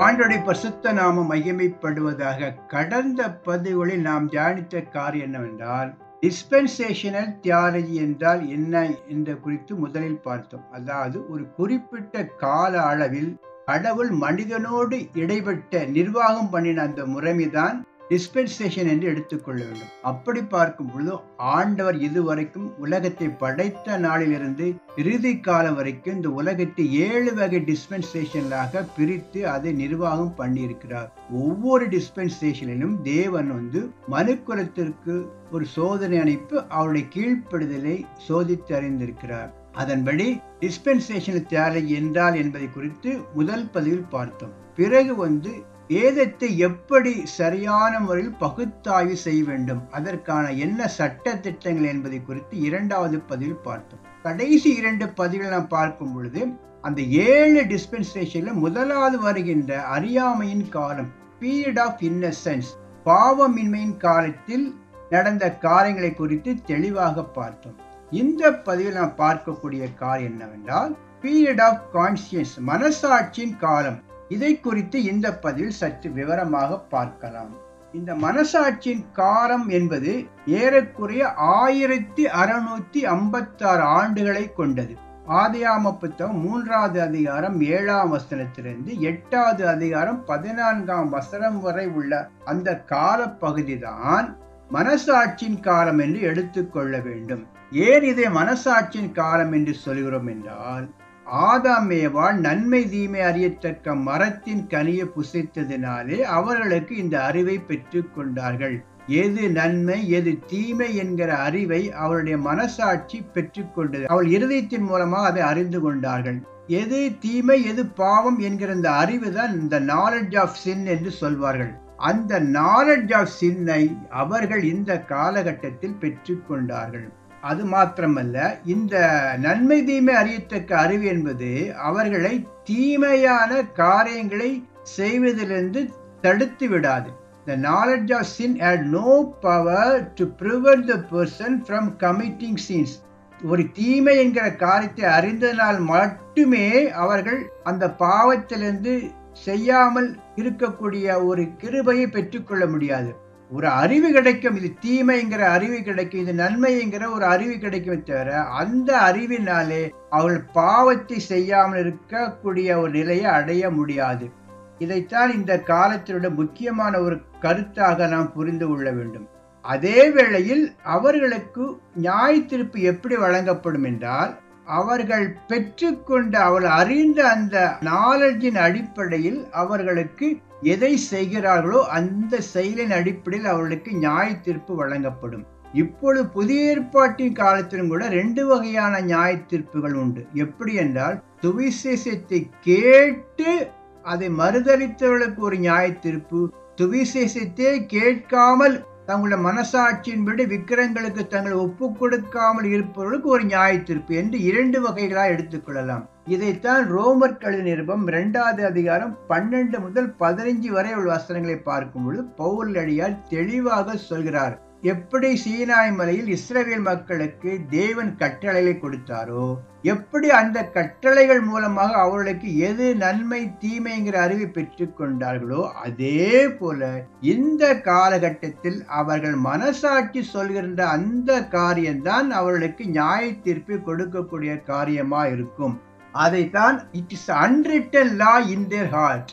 ஆண்டோடைய பரிசுத்த நாம மகிமைப்படுவதாக கடந்த பதிவுகளில் நாம் தியானித்த காரியம் என்னவென்றால் டிஸ்பென்சேஷனல் தியாலஜி என்றால் என்ன என்ற குறித்து முதலில் பார்த்தோம் அதாவது ஒரு குறிப்பிட்ட கால அளவில் கடவுள் மனிதனோடு இடைப்பட்ட நிர்வாகம் பண்ணின அந்த முறைமைதான் டிஸ்பென்சேஷன் என்று எடுத்துக்கொள்ள வேண்டும் அப்படி பார்க்கும் பொழுது ஆண்டவர் இதுவரைக்கும் உலகத்தை படைத்த நாளிலிருந்து இறுதி காலம் வரைக்கும் இந்த உலகத்தை ஏழு வகை டிஸ்பென்சேஷன்களாக பிரித்து அதை நிர்வாகம் பண்ணியிருக்கிறார் ஒவ்வொரு டிஸ்பென்சேஷனிலும் தேவன் வந்து மனுக்குலத்திற்கு ஒரு சோதனை அனுப்பி அவருடைய கீழ்ப்படுதலை சோதித்து அறிந்திருக்கிறார் அதன்படி டிஸ்பென்சேஷன் தியாலஜி என்றால் என்பதை குறித்து முதல் பதிவில் பார்த்தோம் பிறகு வந்து வேதத்தை எப்படி சரியான முறையில் பகுத்தாய்வு செய்ய வேண்டும் அதற்கான என்ன சட்ட திட்டங்கள் என்பதை குறித்து இரண்டாவது பதிவில் பார்த்தோம் கடைசி இரண்டு பதிவில் நாம் பார்க்கும் பொழுது அந்த ஏழு டிஸ்பென்சேஷன்ல முதலாவது வருகின்ற அறியாமையின் காலம் பீரியட் ஆஃப் இன்னசென்ஸ் பாவமின்மையின் காலத்தில் நடந்த காரியங்களை குறித்து தெளிவாக பார்த்தோம் இந்த பதிவில் நாம் பார்க்கக்கூடிய காரியம் என்னவென்றால் பீரியட் ஆஃப் கான்சியன்ஸ் மனசாட்சியின் காலம் இதை குறித்து இந்த பதிவில் சற்று விவரமாக பார்க்கலாம் இந்த மனசாட்சியின் காலம் என்பது ஏறக்குறைய ஆயிரத்தி அறுநூத்தி ஐம்பத்தி ஆறு ஆண்டுகளை கொண்டது ஆதியாம புத்தகம் மூன்றாவது அதிகாரம் ஏழாம் வசனத்திலிருந்து எட்டாவது அதிகாரம் பதினான்காம் வசனம் வரை உள்ள அந்த கால பகுதிதான் மனசாட்சியின் காலம் என்று எடுத்துக்கொள்ள வேண்டும் ஏன் இதை மனசாட்சியின் காலம் என்று சொல்கிறோம் என்றால் ஆதாமேவால் நன்மை தீமை அறியத்தக்க மரத்தின் கனியை புசித்ததினாலே அவர்களுக்கு இந்த அறிவை பெற்று கொண்டார்கள் எது நன்மை எது தீமை என்கிற அறிவை அவருடைய மனசாட்சி பெற்றுக்கொண்டது அவள் இருதயத்தின் மூலமாக அதை அறிந்து கொண்டார்கள் எது தீமை எது பாவம் என்கிற இந்த அறிவு தான் இந்த நாலெட்ஜ் ஆஃப் சின் என்று சொல்வார்கள் அந்த நாலெட்ஜ் ஆஃப் சின்னை அவர்கள் இந்த காலகட்டத்தில் பெற்றுக்கொண்டார்கள் அது மாத்திரமல்ல இந்த நன்மை தீமை அறியத்தக்க அறிவு என்பது அவர்களை தீமையான காரியங்களை செய்வதிலிருந்து தடுத்து விடாது The knowledge of sin had no power to prevent the person from committing sins. ஒரு தீமை என்கிற காரியத்தை அறிந்ததனால் மட்டுமே அவர்கள் அந்த பாவத்திலிருந்து செய்யாமல் இருக்கக்கூடிய ஒரு கிருபையை பெற்றுக்கொள்ள முடியாது ஒரு அறிவு கிடைக்கும் இது தீமைங்கிற அறிவு கிடைக்கும் இது நன்மைங்கிற ஒரு அறிவு கிடைக்கும் தவிர அந்த அறிவினாலே அவள் பாவத்தை செய்யாமல் இருக்கக்கூடிய ஒரு நிலையை அடைய முடியாது இதைத்தான் இந்த காலத்தினுடைய முக்கியமான ஒரு கருத்தாக நாம் புரிந்து கொள்ள வேண்டும் அதே வேளையில் அவர்களுக்கு நியாய தீர்ப்பு எப்படி வழங்கப்படும் என்றால் அவர்கள் பெற்றுக்கொண்ட அவள் அறிந்த அந்த நாலெட்ஜின் அடிப்படையில் அவர்களுக்கு எதை செய்கிறார்களோ அந்த செயலின் அடிப்படையில் அவர்களுக்கு நியாய தீர்ப்பு வழங்கப்படும் இப்பொழுது புதிய ஏற்பாட்டின் காலத்திலும் கூட ரெண்டு வகையான நியாய தீர்ப்புகள் உண்டு எப்படி என்றால் சுவிசேஷத்தை கேட்டு அதை மறுதளித்தவர்களுக்கு ஒரு நியாய தீர்ப்பு சுவிசேஷத்தை கேட்காமல் தங்களுடைய மனசாட்சியின்படி விக்கிரங்களுக்கு தங்களை ஒப்பு கொடுக்காமல் இருப்பவர்களுக்கு ஒரு நியாய தீர்ப்பு என்று இரண்டு வகைகளாக எடுத்துக்கொள்ளலாம் இதைத்தான் ரோமர் கழுது நிருபம் இரண்டாவது அதிகாரம் பன்னெண்டு முதல் பதினைஞ்சு வரை உள்ள வசனங்களை பார்க்கும் பொழுது பவுல் அடியார் தெளிவாக சொல்கிறார் எப்படி சீனாய் மலையில் இஸ்ரேல் மக்களுக்கு தேவன் கட்டளைகளை கொடுத்தாரோ எப்படி அந்த கட்டளைகள் மூலமாக அவர்களுக்கு எது நன்மை தீமைங்கிற அறிவை பெற்றுக் கொண்டார்களோ அதே போல இந்த காலகட்டத்தில் அவர்கள் மனசாட்சி சொல்கின்ற அந்த காரியம்தான் அவர்களுக்கு நியாய தீர்ப்பு கொடுக்கக்கூடிய காரியமா இருக்கும் அதைத்தான் it is unwritten law in their heart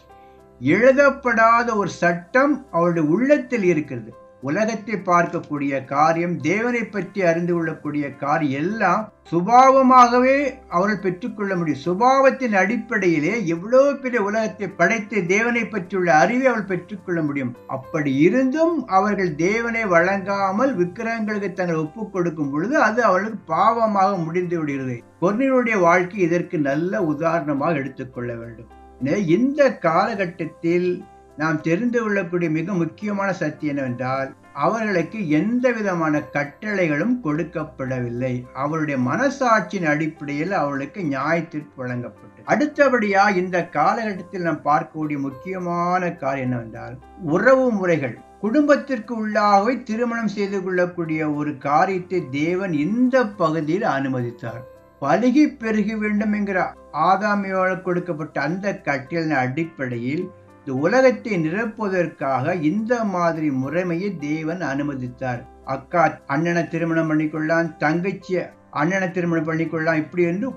எழுதப்படாத ஒரு சட்டம் அவருடைய உள்ளத்தில் இருக்கிறது உலகத்தை பார்க்கக்கூடிய காரியம் தேவனை பற்றி அறிந்து கொள்ளக்கூடிய காரியம் எல்லாம் சுபாவமாகவே அவர்கள் பெற்றுக்கொள்ள முடியும் சுபாவத்தின் அடிப்படையிலே எவ்வளவு பெரிய உலகத்தை படைத்த தேவனை பற்றியுள்ள அறிவை அவள் பெற்றுக்கொள்ள முடியும் அப்படி இருந்தும் அவர்கள் தேவனை வழங்காமல் விக்கிரகங்களுக்கு தங்கள் ஒப்பு கொடுக்கும் பொழுது அது அவர்களுக்கு பாவமாக முடிந்து விடுகிறது பொருளினுடைய வாழ்க்கை இதற்கு நல்ல உதாரணமாக எடுத்துக்கொள்ள வேண்டும் இந்த காலகட்டத்தில் நாம் தெரிந்து கொள்ளக்கூடிய மிக முக்கியமான சக்தி என்னவென்றால் அவர்களுக்கு எந்த விதமான கட்டளைகளும் கொடுக்கப்படவில்லை அவருடைய மனசாட்சியின் அடிப்படையில் அவர்களுக்கு நியாயத்திற்கு வழங்கப்பட்டது அடுத்தபடியா இந்த காலகட்டத்தில் நாம் பார்க்கக்கூடிய முக்கியமான காரியம் என்னவென்றால் உறவு முறைகள் குடும்பத்திற்கு உள்ளாகவே திருமணம் செய்து கொள்ளக்கூடிய ஒரு காரியத்தை தேவன் இந்த பகுதியில் அனுமதித்தார் பழுகி பெருகி வேண்டும் என்கிற ஆதாமியோடு கொடுக்கப்பட்ட அந்த கட்டளின் அடிப்படையில் இந்த உலகத்தை நிரப்புவதற்காக இந்த மாதிரி முறைமையை தேவன் அனுமதித்தார் அக்கா அண்ணனை திருமணம் பண்ணிக்கொள்ளலாம் தங்கச்சி அண்ணனை திருமணம் பண்ணிக்கொள்ளலாம் இப்படி என்று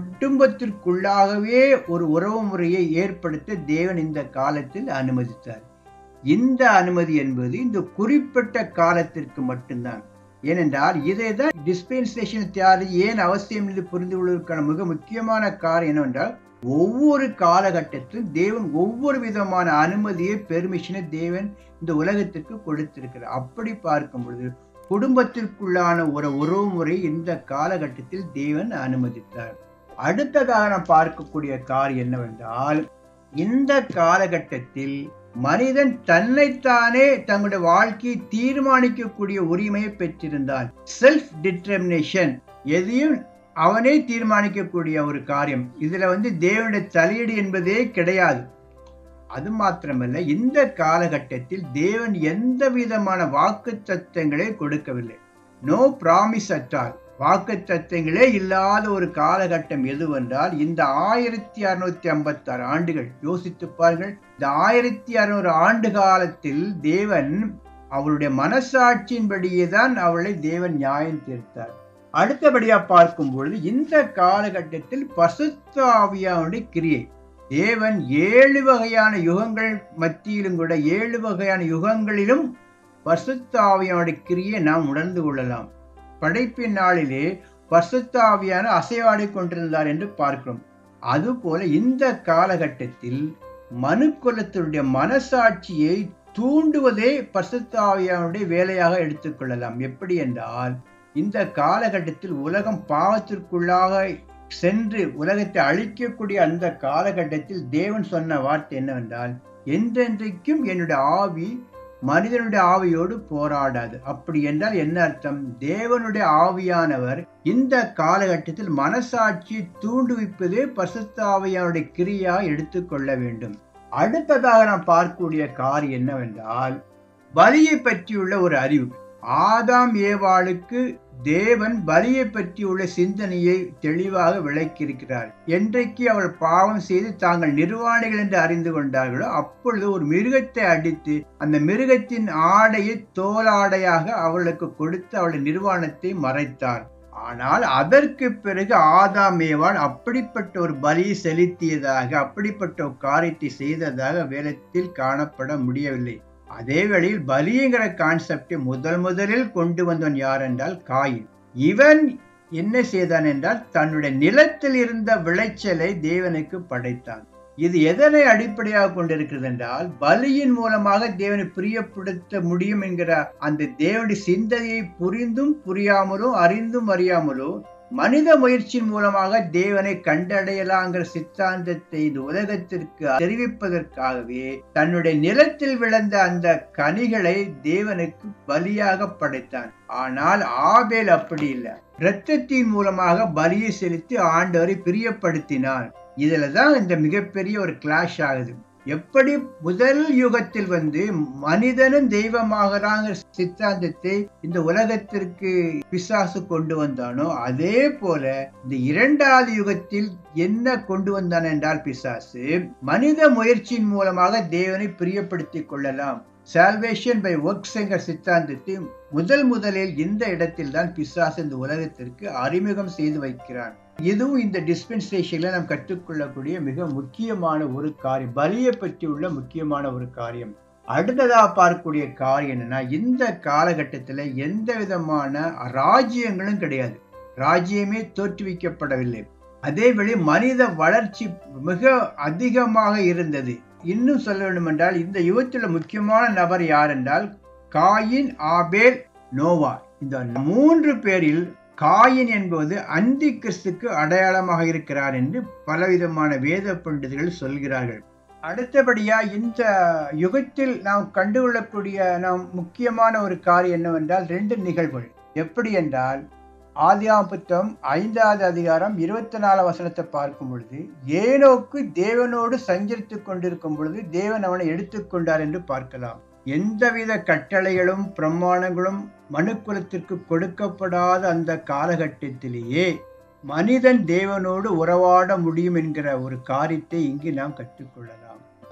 குடும்பத்திற்குள்ளாகவே ஒரு உறவு முறையை ஏற்படுத்த தேவன் இந்த காலத்தில் அனுமதித்தார் இந்த அனுமதி என்பது இந்த குறிப்பிட்ட காலத்திற்கு மட்டும்தான் ஏனென்றால் இதை தான் டிஸ்பென்சேஷன் தியாரி ஏன் அவசியம் என்று புரிந்து கொள்வதற்கான மிக முக்கியமான காரணம் என்னவென்றால் ஒவ்வொரு காலகட்டத்திலும் தேவன் ஒவ்வொரு விதமான அனுமதியை பெர்மிஷனை தேவன் இந்த உலகத்திற்கு கொடுத்திருக்கிறார் அப்படி பார்க்கும் பொழுது குடும்பத்திற்குள்ளான ஒரு உறவு முறை இந்த காலகட்டத்தில் தேவன் அனுமதித்தார் அடுத்ததாக நாம் பார்க்கக்கூடிய காரியம் என்னவென்றால் இந்த காலகட்டத்தில் மனிதன் தன்னைத்தானே தங்களுடைய வாழ்க்கையை தீர்மானிக்கக்கூடிய உரிமையை பெற்றிருந்தான் செல்ஃப் டிட்டர்மினேஷன் எதையும் அவனே தீர்மானிக்கக்கூடிய ஒரு காரியம் இதுல வந்து தேவனுடைய தலையீடு என்பதே கிடையாது அது மாத்திரமல்ல இந்த காலகட்டத்தில் தேவன் எந்த விதமான வாக்கு தத்துவங்களை கொடுக்கவில்லை நோ ப்ராமிஸ் அட்டால் வாக்கு தத்துவங்களே இல்லாத ஒரு காலகட்டம் எதுவென்றால் இந்த ஆயிரத்தி அறுநூத்தி ஐம்பத்தி ஆறு ஆண்டுகள் யோசித்து பாருங்கள் இந்த ஆயிரத்தி அறுநூறு ஆண்டு காலத்தில் தேவன் அவளுடைய மனசாட்சியின்படியே தான் அவளை தேவன் நியாயம் தீர்த்தார் அடுத்தபடியா பார்க்கும் பொழுது இந்த காலகட்டத்தில் பசுத்த ஆவியாவுடைய கிரியை தேவன் ஏழு வகையான யுகங்கள் மத்தியிலும் கூட ஏழு வகையான யுகங்களிலும் பசுத்த ஆவியாவுடைய கிரியை நாம் உணர்ந்து கொள்ளலாம் படைப்பின் நாளிலே பசுத்த ஆவியான அசைவாடி கொண்டிருந்தார் என்று பார்க்கிறோம் அதுபோல இந்த காலகட்டத்தில் மனுக்குலத்தினுடைய மனசாட்சியை தூண்டுவதே பசுத்த ஆவியானுடைய வேலையாக எடுத்துக்கொள்ளலாம் எப்படி என்றால் இந்த காலகட்டத்தில் உலகம் பாவத்திற்குள்ளாக சென்று உலகத்தை அழிக்கக்கூடிய அந்த காலகட்டத்தில் தேவன் சொன்ன வார்த்தை என்னவென்றால் என்றென்றைக்கும் என்னுடைய ஆவி மனிதனுடைய ஆவியோடு போராடாது அப்படி என்றால் என்ன அர்த்தம் தேவனுடைய ஆவியானவர் இந்த காலகட்டத்தில் மனசாட்சியை தூண்டுவிப்பதே பசுத்த ஆவியானுடைய கிரியா எடுத்துக்கொள்ள வேண்டும் அடுத்ததாக நாம் பார்க்கக்கூடிய காரியம் என்னவென்றால் பலியை பற்றியுள்ள ஒரு அறிவு ஆதாம் ஏவாளுக்கு தேவன் பலியை பற்றியுள்ள சிந்தனையை தெளிவாக விளக்கியிருக்கிறார் என்றைக்கு அவள் பாவம் செய்து தாங்கள் நிர்வாணிகள் என்று அறிந்து கொண்டார்களோ அப்பொழுது ஒரு மிருகத்தை அடித்து அந்த மிருகத்தின் ஆடையை தோலாடையாக அவளுக்கு கொடுத்து அவளுடைய நிர்வாணத்தை மறைத்தார் ஆனால் அதற்கு பிறகு ஆதாம் ஏவாள் அப்படிப்பட்ட ஒரு பலியை செலுத்தியதாக அப்படிப்பட்ட ஒரு காரியத்தை செய்ததாக வேதத்தில் காணப்பட முடியவில்லை அதே வேளையில் பலிங்கிற கான்செப்டை முதல் முதலில் கொண்டு வந்தவன் யார் என்றால் காயின் இவன் என்ன செய்தான் என்றால் தன்னுடைய நிலத்தில் இருந்த விளைச்சலை தேவனுக்கு படைத்தான் இது எதனை அடிப்படையாக கொண்டிருக்கிறது என்றால் பலியின் மூலமாக தேவனை பிரியப்படுத்த முடியும் என்கிற அந்த தேவனுடைய சிந்தனையை புரிந்தும் புரியாமலோ அறிந்தும் அறியாமலோ மனித முயற்சியின் மூலமாக தேவனை கண்டடையலாங்கிற சித்தாந்தத்தை இந்த உலகத்திற்கு தெரிவிப்பதற்காகவே தன்னுடைய நிலத்தில் விளைந்த அந்த கனிகளை தேவனுக்கு பலியாக படைத்தான் ஆனால் ஆபேல் அப்படி இல்லை இரத்தத்தின் மூலமாக பலியை செலுத்தி ஆண்டவரை பிரியப்படுத்தினான் இதுல தான் இந்த மிகப்பெரிய ஒரு கிளாஷ் ஆகுது எப்படி முதல் யுகத்தில் வந்து மனிதனும் தெய்வமாகறாங்கிற சித்தாந்தத்தை இந்த உலகத்திற்கு பிசாசு கொண்டு வந்தானோ அதே போல இந்த இரண்டாவது யுகத்தில் என்ன கொண்டு வந்தான் என்றால் பிசாசு மனித முயற்சியின் மூலமாக தேவனை பிரியப்படுத்திக் கொள்ளலாம் சால்வேஷன் பை ஒர்க்ஸ் என்கிற சித்தாந்தத்தை முதல் முதலில் இந்த இடத்தில் தான் பிசாசு இந்த உலகத்திற்கு அறிமுகம் செய்து வைக்கிறான் இதுவும் இந்த டிஸ்பென்சேஷன்ல நாம் கற்றுக்கொள்ளக்கூடிய மிக முக்கியமான ஒரு காரியம் பலியை பற்றி உள்ள முக்கியமான ஒரு காரியம் அடுத்ததாக பார்க்கக்கூடிய காரியம் என்னன்னா இந்த காலகட்டத்தில் எந்த விதமான ராஜ்யங்களும் கிடையாது ராஜ்யமே தோற்றுவிக்கப்படவில்லை அதே வேளை மனித வளர்ச்சி மிக அதிகமாக இருந்தது இன்னும் சொல்ல வேண்டும் என்றால் இந்த யுகத்தில் முக்கியமான நபர் யார் என்றால் காயின் ஆபேல் நோவா இந்த மூன்று பேரில் காயின் என்பது அந்தி கிறிஸ்துக்கு அடையாளமாக இருக்கிறார் என்று பலவிதமான வேத பண்டிதர்கள் சொல்கிறார்கள் அடுத்தபடியா இந்த யுகத்தில் நாம் கண்டுகொள்ளக்கூடிய நாம் முக்கியமான ஒரு காரியம் என்னவென்றால் ரெண்டு நிகழ்வுகள் எப்படி என்றால் ஆதியாம் புத்தகம் ஐந்தாவது அதிகாரம் இருபத்தி நாலு வசனத்தை பார்க்கும் பொழுது ஏனோக்கு தேவனோடு சஞ்சரித்து கொண்டிருக்கும் பொழுது தேவன் அவனை எடுத்துக்கொண்டார் என்று பார்க்கலாம் எந்தவித கட்டளைகளும் பிரமாணங்களும் மனுக்குலத்திற்கு கொடுக்கப்படாத அந்த காலகட்டத்திலேயே மனிதன் தேவனோடு உறவாட முடியும் என்கிற ஒரு காரியத்தை இங்கு நாம் கற்றுக்கொள்ளலாம்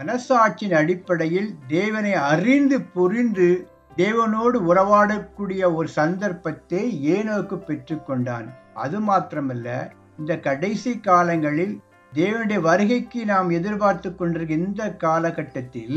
மனசாட்சியின் அடிப்படையில் தேவனை அறிந்து புரிந்து தேவனோடு உறவாடக்கூடிய ஒரு சந்தர்ப்பத்தை ஏனோக்கு பெற்றுக்கொண்டான் அது மாத்திரமல்ல இந்த கடைசி காலங்களில் தேவனுடைய வருகைக்கு நாம் எதிர்பார்த்து கொண்டிருக்கிற இந்த காலகட்டத்தில்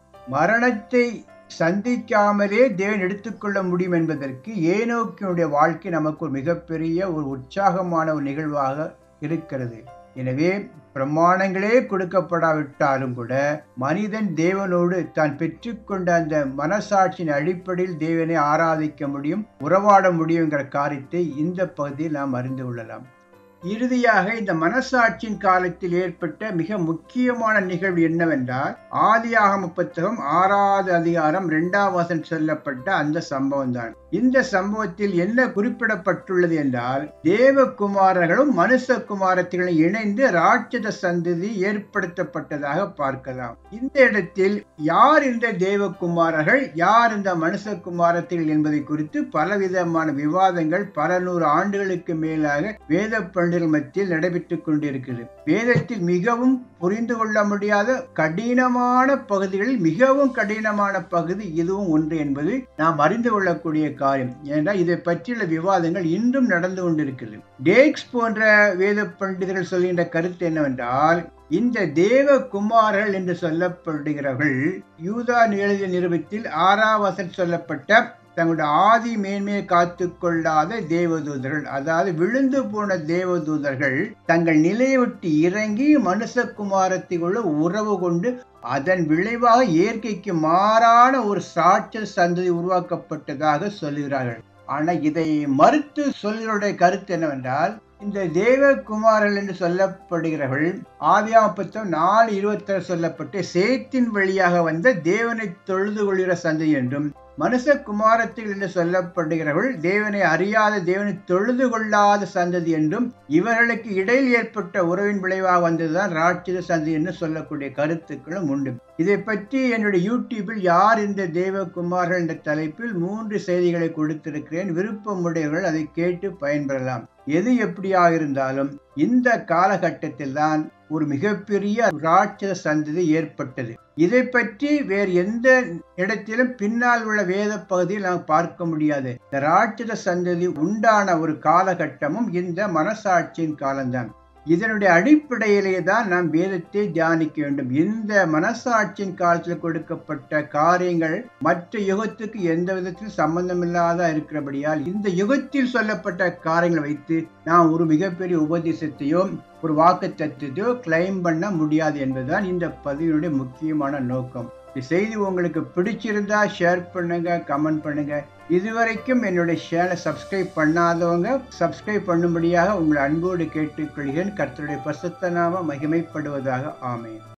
மரணத்தை சந்திக்காமலே தேவன் எடுத்துக்கொள்ள முடியும் என்பதற்கு ஏனோக்கினுடைய வாழ்க்கை நமக்கு ஒரு மிகப்பெரிய ஒரு உற்சாகமான ஒரு நிகழ்வாக இருக்கிறது எனவே பிரமாணங்களே கொடுக்கப்படாவிட்டாலும் கூட மனிதன் தேவனோடு தான் பெற்றுக்கொண்ட அந்த மனசாட்சியின் அடிப்படையில் தேவனை ஆராதிக்க முடியும் உறவாட முடியுங்கிற காரியத்தை இந்த பகுதியில் நாம் அறிந்து கொள்ளலாம் இறுதியாக இந்த மனசாட்சியின் காலத்தில் ஏற்பட்ட மிக முக்கியமான நிகழ்வு என்னவென்றால் ஆதியாகம புத்தகம் ஆறாவது அதிகாரம் இரண்டாம் வசன் சொல்லப்பட்ட அந்த சம்பவம் தான் இந்த சம்பவத்தில் என்ன குறிப்பிடப்பட்டுள்ளது என்றால் தேவகுமாரர்களும் மனுஷ குமாரத்திகளும் இணைந்து ராட்சத சந்ததி ஏற்படுத்தப்பட்டதாக பார்க்கலாம் இந்த இடத்தில் யார் இந்த தேவகுமாரர்கள் யார் இந்த மனுஷ குமாரத்திகள் என்பதை குறித்து பலவிதமான விவாதங்கள் பல நூறு ஆண்டுகளுக்கு மேலாக வேத பண்டிகள் மத்தியில் நடைபெற்றுக் கொண்டிருக்கிறது வேதத்தில் மிகவும் புரிந்து கொள்ள முடியாத கடினமான பகுதிகளில் மிகவும் கடினமான பகுதி இதுவும் ஒன்று என்பது நாம் அறிந்து கொள்ளக்கூடிய காரியம் ஏனென்றால் இதை பற்றியுள்ள விவாதங்கள் இன்றும் நடந்து கொண்டிருக்கிறது டேக்ஸ் போன்ற வேத பண்டிதர்கள் சொல்கின்ற கருத்து என்னவென்றால் இந்த தேவ குமாரர்கள் என்று சொல்லப்படுகிறவர்கள் யூதா எழுதிய நிறுவத்தில் ஆறாவசன் சொல்லப்பட்ட தங்களுடைய ஆதி மேன்மையை காத்து கொள்ளாத தேவதூதர்கள் அதாவது விழுந்து போன தேவதூதர்கள் தங்கள் நிலையை விட்டு இறங்கி மனுஷகுமாரத்திற்குள்ள உறவு கொண்டு அதன் விளைவாக இயற்கைக்கு மாறான ஒரு சாட்சல் சந்ததி உருவாக்கப்பட்டதாக சொல்லுகிறார்கள் ஆனா இதை மறுத்து சொல்லுடைய கருத்து என்னவென்றால் இந்த தேவகுமாரர்கள் என்று சொல்லப்படுகிறவர்கள் ஆதியாமப்பத்தம் நாலு இருபத்தி சொல்லப்பட்டு சேத்தின் வழியாக வந்த தேவனை தொழுது கொள்கிற சந்தை என்றும் மனுஷ குமாரத்தில் என்று சொல்லப்படுகிறவர்கள் தேவனை அறியாத தேவனை தொழுது கொள்ளாத சந்ததி என்றும் இவர்களுக்கு இடையில் ஏற்பட்ட உறவின் விளைவாக வந்ததுதான் ராட்சத சந்தி என்று சொல்லக்கூடிய கருத்துக்களும் உண்டு இதை பற்றி என்னுடைய யூடியூபில் யார் இந்த தேவகுமார்கள் என்ற தலைப்பில் மூன்று செய்திகளை கொடுத்திருக்கிறேன் விருப்பமுடையவர்கள் அதை கேட்டு பயன்பெறலாம் எது எப்படியாக இருந்தாலும் இந்த காலகட்டத்தில் தான் ஒரு மிகப்பெரிய ராட்சத சந்ததி ஏற்பட்டது இதை பற்றி வேறு எந்த இடத்திலும் பின்னால் உள்ள வேத பகுதியில் நாம் பார்க்க முடியாது இந்த ராட்சத சந்ததி உண்டான ஒரு காலகட்டமும் இந்த மனசாட்சியின் காலம்தான் இதனுடைய அடிப்படையிலே தான் நாம் வேதத்தை தியானிக்க வேண்டும் இந்த மனசாட்சியின் காலத்தில் கொடுக்கப்பட்ட காரியங்கள் மற்ற யுகத்துக்கு எந்த விதத்திலும் சம்பந்தமில்லாத இருக்கிறபடியால் இந்த யுகத்தில் சொல்லப்பட்ட காரியங்களை வைத்து நாம் ஒரு மிகப்பெரிய உபதேசத்தையோ ஒரு வாக்கு தத்துவத்தையோ கிளைம் பண்ண முடியாது என்பதுதான் இந்த பதிவினுடைய முக்கியமான நோக்கம் இந்த செய்தி உங்களுக்கு பிடிச்சிருந்தா ஷேர் பண்ணுங்க கமெண்ட் பண்ணுங்க இதுவரைக்கும் என்னுடைய சேனலை சப்ஸ்கிரைப் பண்ணாதவங்க சப்ஸ்கிரைப் பண்ணும்படியாக உங்களை அன்போடு கேட்டுக்கொள்கிறேன் கர்த்தருடைய பசுத்த நாம மகிமைப்படுவதாக ஆமேன்